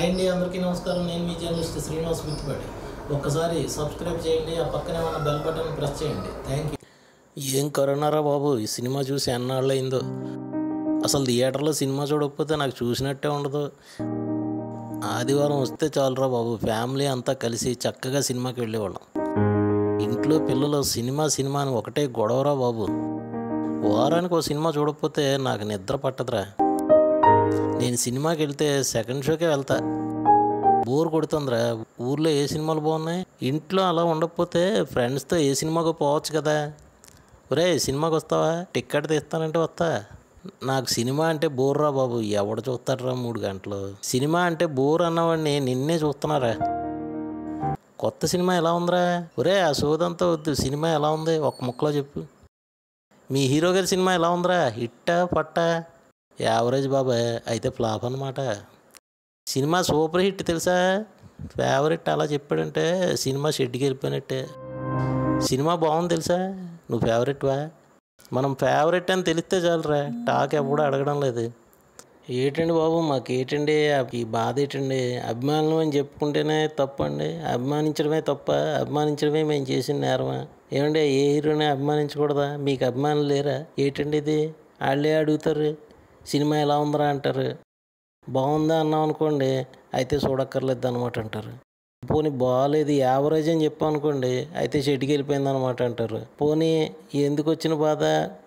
hi అండి అందరికీ నమస్కారం నేను మీ జర్నలిస్ట్ శ్రీనివాస్ మిత్తిపాటి ఒక్కసారి సబ్స్క్రైబ్ చేయండి ఆ పక్కనే ఉన్న బెల్ బటన్ ప్రెస్ చేయండి థ్యాంక్ యూ ఏం కరోనారా బాబు ఈ సినిమా చూసి ఎన్నాళ్ళు అయిందో అసలు థియేటర్లో సినిమా చూడకపోతే నాకు చూసినట్టే ఉండదు ఆదివారం వస్తే చాలురా బాబు ఫ్యామిలీ అంతా కలిసి చక్కగా సినిమాకి వెళ్ళేవాళ్ళం ఇంట్లో పిల్లలు సినిమా సినిమా అని ఒకటే గొడవరా బాబు వారానికి ఒక సినిమా చూడకపోతే నాకు నిద్ర పట్టదురా నేను సినిమాకి వెళ్తే సెకండ్ షోకే వెళ్తా బోర్ కొడుతుందిరా ఊర్లో ఏ సినిమాలు బాగున్నాయి ఇంట్లో అలా ఉండకపోతే ఫ్రెండ్స్తో ఏ సినిమాకు పోవచ్చు కదా ఒరే సినిమాకి వస్తావా టికెట్ తీస్తానంటే వస్తా నాకు సినిమా అంటే బోర్ రా బాబు ఎవడు చూస్తాడరా మూడు గంటలు సినిమా అంటే బోర్ అన్నవాడిని నిన్నే చూస్తున్నారా కొత్త సినిమా ఎలా ఉందిరా ఒరే ఆ సోదంతా వద్దు సినిమా ఎలా ఉంది ఒక ముక్కలో చెప్పు మీ హీరో గారి సినిమా ఎలా ఉందిరా హిట్టా పట్టా యావరేజ్ బాబాయ్ అయితే ఫ్లాప్ అనమాట సినిమా సూపర్ హిట్ తెలుసా ఫేవరెట్ అలా చెప్పాడంటే సినిమా షెడ్కి వెళ్ళిపోయినట్టే సినిమా బాగుంది తెలుసా నువ్వు ఫేవరెట్వా మనం ఫేవరెట్ అని తెలిస్తే చాలరా టాక్ ఎప్పుడు అడగడం లేదు ఏటండి బాబు మాకు ఏంటండి ఈ బాధ ఏంటండి అభిమానులు అని చెప్పుకుంటేనే తప్పండి అభిమానించడమే తప్ప అభిమానించడమే మేము చేసిన నేరమా ఏమండి ఏ హీరోని అభిమానించకూడదా మీకు అభిమానులు లేరా ఏంటండి ఇది వాళ్ళే అడుగుతారు సినిమా ఎలా ఉందిరా అంటారు బాగుందా అన్నాం అనుకోండి అయితే చూడక్కర్లేదు అనమాట అంటారు పోనీ బాగాలేదు యావరేజ్ అని చెప్పాం అనుకోండి అయితే చెట్టుకి వెళ్ళిపోయింది అనమాట అంటారు పోనీ ఎందుకు వచ్చిన బాధ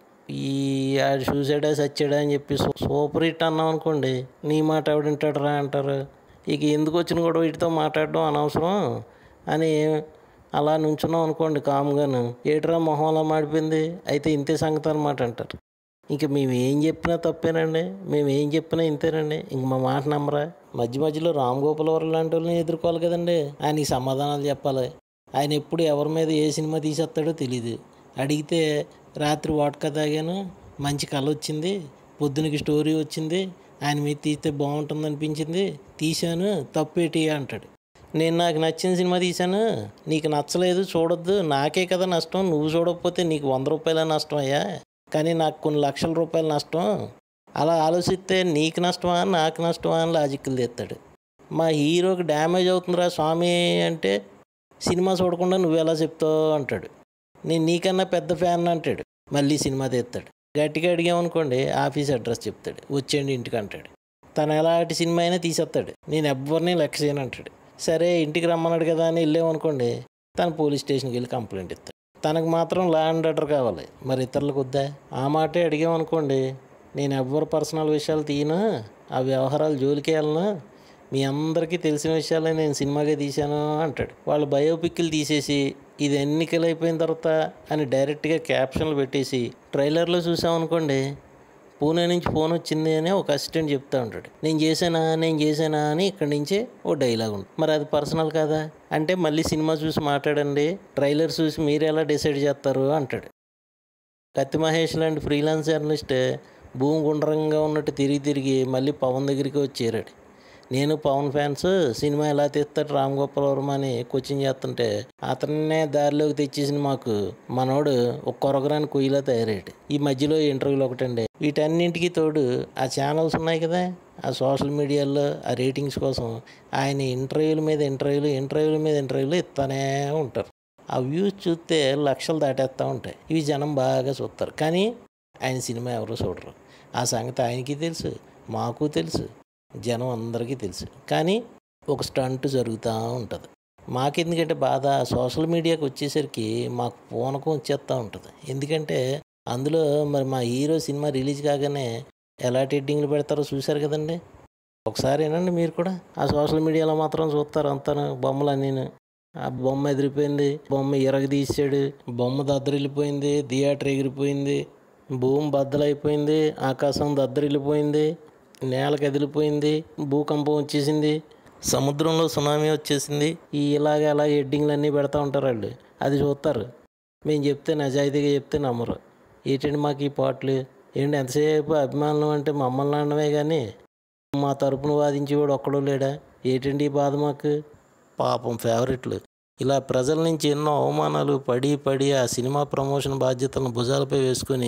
ఈ ఆడు చూసాడా సచ్చాడా అని చెప్పి సూ- సూపర్ హిట్ అన్నాం అనుకోండి నీ మాట ఎవడింటాడరా అంటారు ఇక ఎందుకు వచ్చిన కూడా వీటితో మాట్లాడడం అనవసరం అని అలా నుంచున్నాం అనుకోండి కామ్గాను ఏట్రా మొహం అలా మాడిపోయింది అయితే ఇంతే సంగతి అనమాట అంటారు ఇంక మేము ఏం చెప్పినా తప్పేనండి మేము ఏం చెప్పినా ఇంతేనండి ఇంక మా మాట నమ్మరా మధ్య మధ్యలో రామ్ గోపాల్ వర్మ లాంటి వాళ్ళని ఎదుర్కోవాలి కదండి ఆయనకి సమాధానాలు చెప్పాలి ఆయన ఎప్పుడు ఎవరి మీద ఏ సినిమా తీసేస్తాడో తెలియదు అడిగితే రాత్రి వాటకా తాగాను మంచి కళ వచ్చింది పొద్దునకి స్టోరీ వచ్చింది ఆయన మీద తీస్తే బాగుంటుంది అనిపించింది తీశాను తప్పేటి అంటాడు నేను నాకు నచ్చిన సినిమా తీశాను నీకు నచ్చలేదు చూడొద్దు నాకే కదా నష్టం నువ్వు చూడకపోతే నీకు వంద రూపాయల నష్టం అయ్యా కానీ నాకు కొన్ని లక్షల రూపాయల నష్టం అలా ఆలోచిస్తే నీకు నష్టమా నాకు నష్టమా అని లాజిక్లు తెస్తాడు మా హీరోకి డ్యామేజ్ అవుతుందిరా స్వామి అంటే సినిమా చూడకుండా నువ్వు ఎలా చెప్తావు అంటాడు నేను నీకన్నా పెద్ద ఫ్యాన్ అంటాడు మళ్ళీ సినిమా తెస్తాడు గట్టిగా అడిగామనుకోండి ఆఫీస్ అడ్రస్ చెప్తాడు వచ్చేయండి ఇంటికి అంటాడు తను ఎలాంటి సినిమా అయినా తీసేస్తాడు నేను ఎవరిని లెక్క చేయను అంటాడు సరే ఇంటికి రమ్మన్నాడు కదా అని వెళ్ళామనుకోండి తను పోలీస్ స్టేషన్కి వెళ్ళి కంప్లైంట్ ఇస్తాడు తనకు మాత్రం లా అండ్ ఆర్డర్ కావాలి మరి ఇతరులకు వద్దా ఆ మాటే అడిగామనుకోండి నేను ఎవ్వరు పర్సనల్ విషయాలు తీయను ఆ వ్యవహారాలు జోలికి వెళ్ళను మీ అందరికీ తెలిసిన విషయాలే నేను సినిమాగా తీశాను అంటాడు వాళ్ళు బయోపిక్లు తీసేసి ఇది ఎన్నికలు అయిపోయిన తర్వాత అని డైరెక్ట్గా క్యాప్షన్లు పెట్టేసి ట్రైలర్లో చూసామనుకోండి పూణే నుంచి ఫోన్ వచ్చింది అని ఒక అసిస్టెంట్ చెప్తా ఉంటాడు నేను చేశానా నేను చేశానా అని ఇక్కడి నుంచే ఓ డైలాగ్ ఉంది మరి అది పర్సనల్ కాదా అంటే మళ్ళీ సినిమా చూసి మాట్లాడండి ట్రైలర్ చూసి మీరు ఎలా డిసైడ్ చేస్తారు అంటాడు కత్తి మహేష్ లాంటి ఫ్రీలాన్స్ జర్నలిస్ట్ భూమి గుండ్రంగా ఉన్నట్టు తిరిగి తిరిగి మళ్ళీ పవన్ దగ్గరికి వచ్చి చేరాడు నేను పవన్ ఫ్యాన్స్ సినిమా ఎలా తీస్తాడు రామ్ గోపాల్ వర్మ అని కోచింగ్ చేస్తుంటే అతన్నే దారిలోకి తెచ్చేసిన మాకు మనోడు ఒక కొరగరాని కుయ్యిలా తయారయ్యాడు ఈ మధ్యలో ఇంటర్వ్యూలు ఒకటండి వీటన్నింటికి తోడు ఆ ఛానల్స్ ఉన్నాయి కదా ఆ సోషల్ మీడియాలో ఆ రేటింగ్స్ కోసం ఆయన ఇంటర్వ్యూల మీద ఇంటర్వ్యూలు ఇంటర్వ్యూల మీద ఇంటర్వ్యూలు ఇస్తానే ఉంటారు ఆ వ్యూస్ చూస్తే లక్షలు దాటేస్తూ ఉంటాయి ఇవి జనం బాగా చూస్తారు కానీ ఆయన సినిమా ఎవరు చూడరు ఆ సంగతి ఆయనకి తెలుసు మాకు తెలుసు జనం అందరికీ తెలుసు కానీ ఒక స్టంట్ జరుగుతూ ఉంటుంది మాకెందుకంటే బాధ సోషల్ మీడియాకి వచ్చేసరికి మాకు పూనకం వచ్చేస్తూ ఉంటుంది ఎందుకంటే అందులో మరి మా హీరో సినిమా రిలీజ్ కాగానే ఎలాంటి ఎడ్డింగ్లు పెడతారో చూశారు కదండి ఒకసారి వినండి మీరు కూడా ఆ సోషల్ మీడియాలో మాత్రం చూస్తారు అంతాను బొమ్మలు అన్నీను ఆ బొమ్మ ఎదిరిపోయింది బొమ్మ ఇరగ తీసాడు బొమ్మ దద్దరిల్లిపోయింది థియేటర్ ఎగిరిపోయింది భూమి బద్దలైపోయింది ఆకాశం దద్దరిల్లిపోయింది నేల కదిలిపోయింది భూకంపం వచ్చేసింది సముద్రంలో సునామీ వచ్చేసింది ఈ ఇలాగ అలా ఎడ్డింగ్లు అన్నీ పెడతా ఉంటారు వాళ్ళు అది చూస్తారు మేము చెప్తే నిజాయితీగా చెప్తే నమ్మరు ఏంటండి మాకు ఈ పాటలు ఏంటి ఎంతసేపు అభిమానులు అంటే మమ్మల్ని అనడమే కానీ మా తరపున వాదించేవాడు ఒక్కడో లేడా ఏంటండి ఈ బాధ మాకు పాపం ఫేవరెట్లు ఇలా ప్రజల నుంచి ఎన్నో అవమానాలు పడి పడి ఆ సినిమా ప్రమోషన్ బాధ్యతలను భుజాలపై వేసుకుని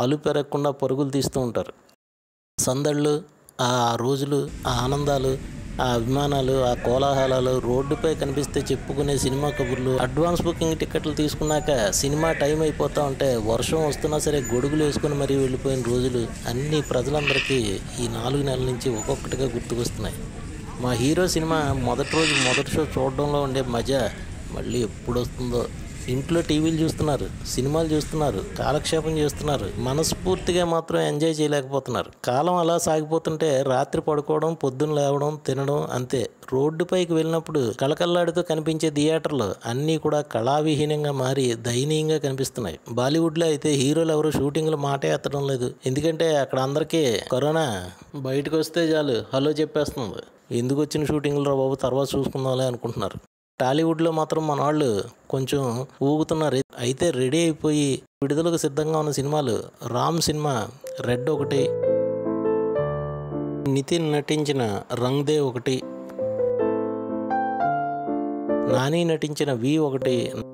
అలుపెరగకుండా పరుగులు తీస్తూ ఉంటారు సందళ్ళు ఆ రోజులు ఆ ఆనందాలు ఆ అభిమానాలు ఆ కోలాహలాలు రోడ్డుపై కనిపిస్తే చెప్పుకునే సినిమా కబుర్లు అడ్వాన్స్ బుకింగ్ టికెట్లు తీసుకున్నాక సినిమా టైం అయిపోతా ఉంటే వర్షం వస్తున్నా సరే గొడుగులు వేసుకుని మరీ వెళ్ళిపోయిన రోజులు అన్ని ప్రజలందరికీ ఈ నాలుగు నెలల నుంచి ఒక్కొక్కటిగా గుర్తుకొస్తున్నాయి మా హీరో సినిమా మొదటి రోజు మొదటి షో చూడడంలో ఉండే మజా మళ్ళీ ఎప్పుడు వస్తుందో ఇంట్లో టీవీలు చూస్తున్నారు సినిమాలు చూస్తున్నారు కాలక్షేపం చేస్తున్నారు మనస్ఫూర్తిగా మాత్రం ఎంజాయ్ చేయలేకపోతున్నారు కాలం అలా సాగిపోతుంటే రాత్రి పడుకోవడం పొద్దున్న లేవడం తినడం అంతే రోడ్డుపైకి వెళ్ళినప్పుడు కళకల్లాడుతూ కనిపించే థియేటర్లు అన్నీ కూడా కళావిహీనంగా మారి దయనీయంగా కనిపిస్తున్నాయి బాలీవుడ్లో అయితే హీరోలు ఎవరు షూటింగ్లు మాటే ఎత్తడం లేదు ఎందుకంటే అక్కడ అందరికీ కరోనా బయటకు వస్తే చాలు హలో చెప్పేస్తుంది ఎందుకు వచ్చిన షూటింగ్లు రా బాబు తర్వాత చూసుకుందాంలే అనుకుంటున్నారు టాలీవుడ్లో మాత్రం మన వాళ్ళు కొంచెం ఊగుతున్నారు అయితే రెడీ అయిపోయి విడుదలకు సిద్ధంగా ఉన్న సినిమాలు రామ్ సినిమా రెడ్ ఒకటి నితిన్ నటించిన రంగ్ దే ఒకటి నాని నటించిన వి ఒకటి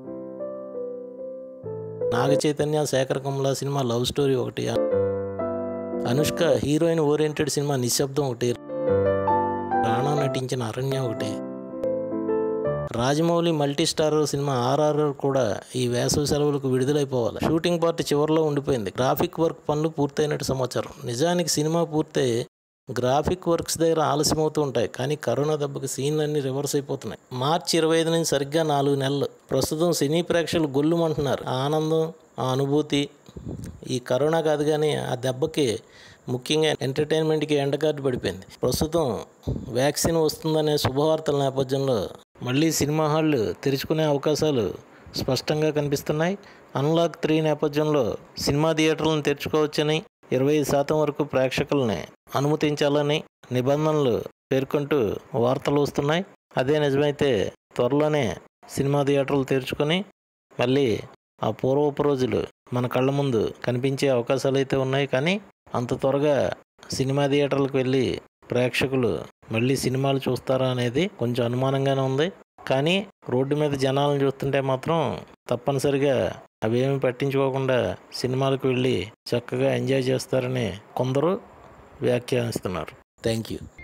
Naga Chaitanya Sekhar Kammula cinema love story ఒకటి అనుష్క హీరోయిన్ ఓరియంటెడ్ సినిమా నిశ్శబ్దం ఒకటి రాణా నటించిన అరణ్య ఒకటి Rajamouli multi star cinema RRR కూడా ఈ వేసవి సెలవులకు విడుదలైపోవాలి షూటింగ్ పార్ట్ చివరిలో ఉండిపోయింది గ్రాఫిక్ వర్క్ పనులు పూర్తయినట్టు సమాచారం నిజానికి సినిమా పూర్తయి గ్రాఫిక్ వర్క్స్ దగ్గర ఆలస్యం అవుతూ ఉంటాయి కానీ కరోనా దెబ్బకి సీన్లు అన్ని రివర్స్ అయిపోతున్నాయి మార్చి ఇరవై ఐదు నుంచి సరిగ్గా నాలుగు నెలలు ప్రస్తుతం సినీ ప్రేక్షకులు గొల్లుమంటున్నారు ఆ ఆనందం ఆ అనుభూతి ఈ కరోనా కాదు కానీ ఆ దెబ్బకి ముఖ్యంగా ఎంటర్టైన్మెంట్కి ఎండకార్డు పడిపోయింది ప్రస్తుతం వ్యాక్సిన్ వస్తుందనే శుభవార్తల నేపథ్యంలో మళ్ళీ సినిమా హాళ్ళు తెరుచుకునే అవకాశాలు స్పష్టంగా కనిపిస్తున్నాయి అన్లాక్ త్రీ నేపథ్యంలో సినిమా థియేటర్లను తెరుచుకోవచ్చని ఇరవై శాతం వరకు ప్రేక్షకుల్ని అనుమతించాలని నిబంధనలు పేర్కొంటూ వార్తలు వస్తున్నాయి అదే నిజమైతే త్వరలోనే సినిమా థియేటర్లు తెరుచుకొని మళ్ళీ ఆ పూర్వపు రోజులు మన కళ్ళ ముందు కనిపించే అవకాశాలు అయితే ఉన్నాయి కానీ అంత త్వరగా సినిమా థియేటర్లకు వెళ్ళి ప్రేక్షకులు మళ్ళీ సినిమాలు చూస్తారా అనేది కొంచెం అనుమానంగానే ఉంది కానీ రోడ్డు మీద జనాలను చూస్తుంటే మాత్రం తప్పనిసరిగా అవేమి పట్టించుకోకుండా సినిమాలకు వెళ్ళి చక్కగా ఎంజాయ్ చేస్తారని కొందరు వ్యాఖ్యానిస్తున్నారు థ్యాంక్ యూ